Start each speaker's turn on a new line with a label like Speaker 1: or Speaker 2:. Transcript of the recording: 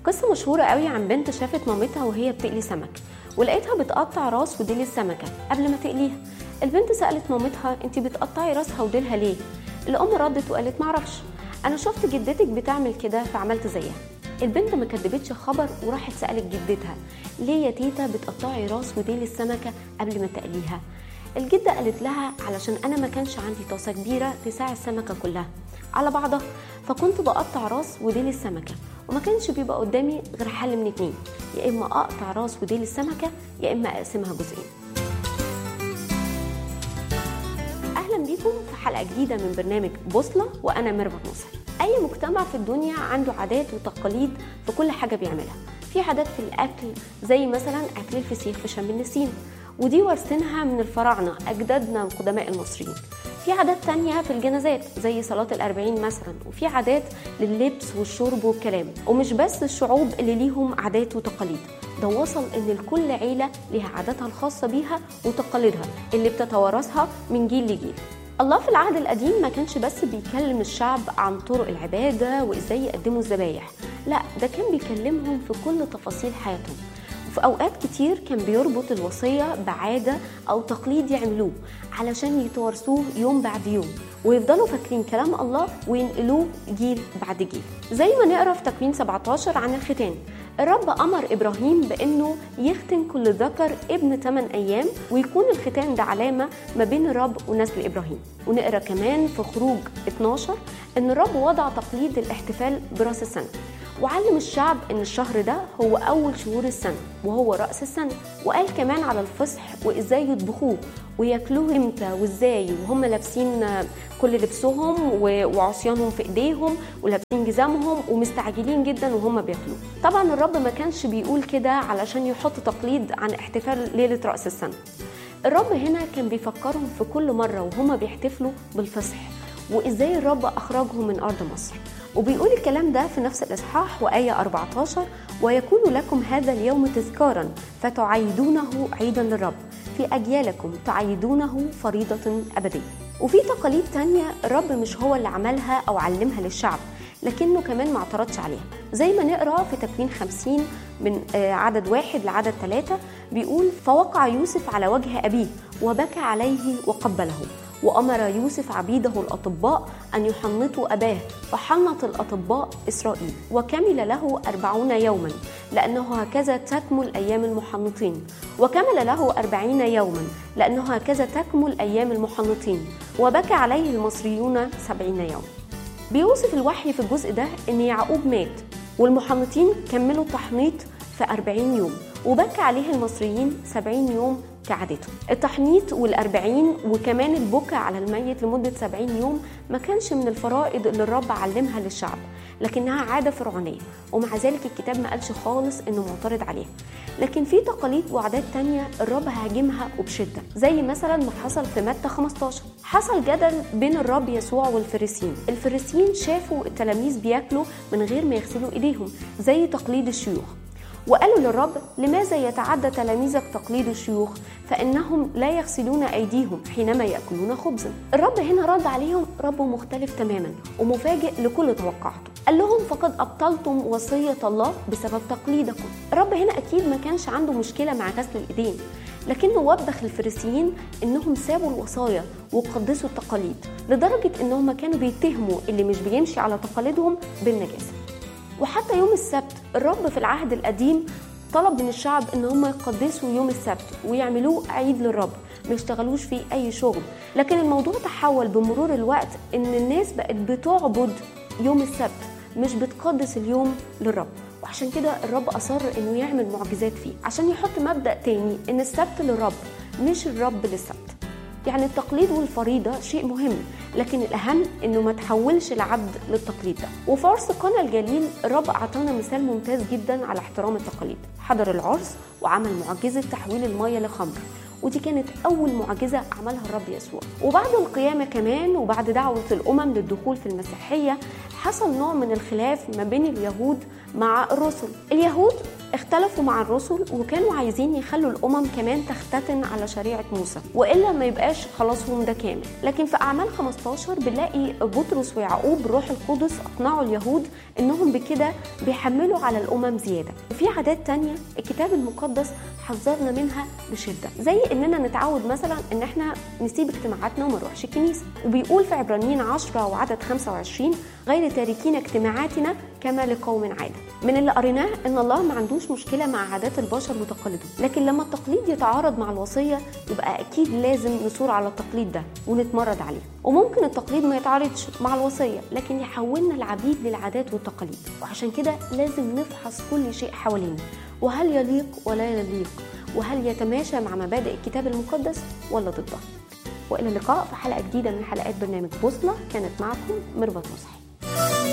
Speaker 1: قصة مشهورة قوي عن بنت شافت مامتها وهي بتقلي سمك ولقيتها بتقطع راس وديل السمكة قبل ما تقليها البنت سألت مامتها انت بتقطعي راسها وديلها ليه الأم ردت وقالت معرفش أنا شفت جدتك بتعمل كده فعملت زيها البنت ما كدبتش خبر وراحت سألت جدتها ليه يا تيتا بتقطعي راس وديل السمكة قبل ما تقليها الجدة قالت لها علشان أنا ما كانش عندي طاسة كبيرة تساع السمكة كلها على بعضها فكنت بقطع راس وديل السمكة وما كانش بيبقى قدامي غير حل من اتنين يا إما أقطع راس وديل السمكة يا إما أقسمها جزئين أهلا بيكم في حلقة جديدة من برنامج بوصلة وأنا ميرفت نصر أي مجتمع في الدنيا عنده عادات وتقاليد في كل حاجة بيعملها في عادات في الأكل زي مثلا أكل الفسيخ في شم النسيم ودي وارثينها من الفراعنة أجدادنا القدماء المصريين في عادات تانية في الجنازات زي صلاة الأربعين مثلا وفي عادات لللبس والشرب والكلام ومش بس الشعوب اللي ليهم عادات وتقاليد ده وصل ان لكل عيلة ليها عاداتها الخاصة بيها وتقاليدها اللي بتتوارثها من جيل لجيل الله في العهد القديم ما كانش بس بيكلم الشعب عن طرق العبادة وازاي يقدموا الذبايح لا ده كان بيكلمهم في كل تفاصيل حياتهم وفي اوقات كتير كان بيربط الوصيه بعاده او تقليد يعملوه علشان يتوارثوه يوم بعد يوم ويفضلوا فاكرين كلام الله وينقلوه جيل بعد جيل زي ما نقرا في تكوين 17 عن الختان الرب امر ابراهيم بانه يختن كل ذكر ابن 8 ايام ويكون الختان ده علامه ما بين الرب ونسل ابراهيم ونقرا كمان في خروج 12 ان الرب وضع تقليد الاحتفال براس السنه وعلم الشعب ان الشهر ده هو اول شهور السنه وهو راس السنه وقال كمان على الفصح وازاي يطبخوه وياكلوه امتى وازاي وهم لابسين كل لبسهم وعصيانهم في ايديهم ولابسين جزامهم ومستعجلين جدا وهم بياكلوه طبعا الرب ما كانش بيقول كده علشان يحط تقليد عن احتفال ليله راس السنه الرب هنا كان بيفكرهم في كل مره وهم بيحتفلوا بالفصح وازاي الرب اخرجهم من ارض مصر وبيقول الكلام ده في نفس الإصحاح وآية 14 ويكون لكم هذا اليوم تذكارا فتعيدونه عيدا للرب في أجيالكم تعيدونه فريضة أبدية وفي تقاليد تانية الرب مش هو اللي عملها أو علمها للشعب لكنه كمان ما اعترضش عليها زي ما نقرا في تكوين 50 من عدد واحد لعدد ثلاثة بيقول فوقع يوسف على وجه أبيه وبكى عليه وقبله وأمر يوسف عبيده الأطباء أن يحنطوا أباه فحنط الأطباء إسرائيل وكمل له أربعون يوما لأنه هكذا تكمل أيام المحنطين وكمل له أربعين يوما لأنه هكذا تكمل أيام المحنطين وبكى عليه المصريون سبعين يوما بيوصف الوحي في الجزء ده أن يعقوب مات والمحنطين كملوا التحنيط في أربعين يوم وبكى عليه المصريين سبعين يوم كعادتهم التحنيط والأربعين وكمان البكاء على الميت لمدة سبعين يوم ما كانش من الفرائض اللي الرب علمها للشعب لكنها عادة فرعونية ومع ذلك الكتاب ما قالش خالص انه معترض عليها لكن في تقاليد وعادات تانية الرب هاجمها وبشدة زي مثلا ما حصل في متى 15 حصل جدل بين الرب يسوع والفريسيين الفريسيين شافوا التلاميذ بياكلوا من غير ما يغسلوا ايديهم زي تقليد الشيوخ وقالوا للرب لماذا يتعدى تلاميذك تقليد الشيوخ فإنهم لا يغسلون أيديهم حينما يأكلون خبزا الرب هنا رد عليهم رب مختلف تماما ومفاجئ لكل توقعاته قال لهم فقد أبطلتم وصية الله بسبب تقليدكم الرب هنا أكيد ما كانش عنده مشكلة مع غسل الإيدين لكنه وبخ الفريسيين انهم سابوا الوصايا وقدسوا التقاليد لدرجه انهم كانوا بيتهموا اللي مش بيمشي على تقاليدهم بالنجاسه وحتى يوم السبت الرب في العهد القديم طلب من الشعب ان هم يقدسوا يوم السبت ويعملوه عيد للرب ما يشتغلوش فيه اي شغل لكن الموضوع تحول بمرور الوقت ان الناس بقت بتعبد يوم السبت مش بتقدس اليوم للرب وعشان كده الرب اصر انه يعمل معجزات فيه عشان يحط مبدا تاني ان السبت للرب مش الرب للسبت يعني التقليد والفريضة شيء مهم لكن الأهم إنه ما تحولش العبد للتقليد ده وفي عرس قنا الجليل الرب أعطانا مثال ممتاز جدا على احترام التقاليد حضر العرس وعمل معجزة تحويل المية لخمر ودي كانت أول معجزة عملها الرب يسوع وبعد القيامة كمان وبعد دعوة الأمم للدخول في المسيحية حصل نوع من الخلاف ما بين اليهود مع الرسل اليهود اختلفوا مع الرسل وكانوا عايزين يخلوا الامم كمان تختتن على شريعه موسى والا ما يبقاش خلاصهم ده كامل لكن في اعمال 15 بنلاقي بطرس ويعقوب روح القدس اقنعوا اليهود انهم بكده بيحملوا على الامم زياده وفي عادات تانية الكتاب المقدس حذرنا منها بشده زي اننا نتعود مثلا ان احنا نسيب اجتماعاتنا وما نروحش الكنيسه وبيقول في عبرانيين 10 وعدد 25 غير تاركين اجتماعاتنا كما لقوم عاده من اللي قريناه ان الله ما عندوش مشكله مع عادات البشر وتقاليدهم لكن لما التقليد يتعارض مع الوصيه يبقى اكيد لازم نثور على التقليد ده ونتمرد عليه وممكن التقليد ما يتعارضش مع الوصيه لكن يحولنا العبيد للعادات والتقاليد وعشان كده لازم نفحص كل شيء حوالينا وهل يليق ولا يليق وهل يتماشى مع مبادئ الكتاب المقدس ولا ضدها والى اللقاء في حلقه جديده من حلقات برنامج بوصله كانت معكم ميرفت مصحي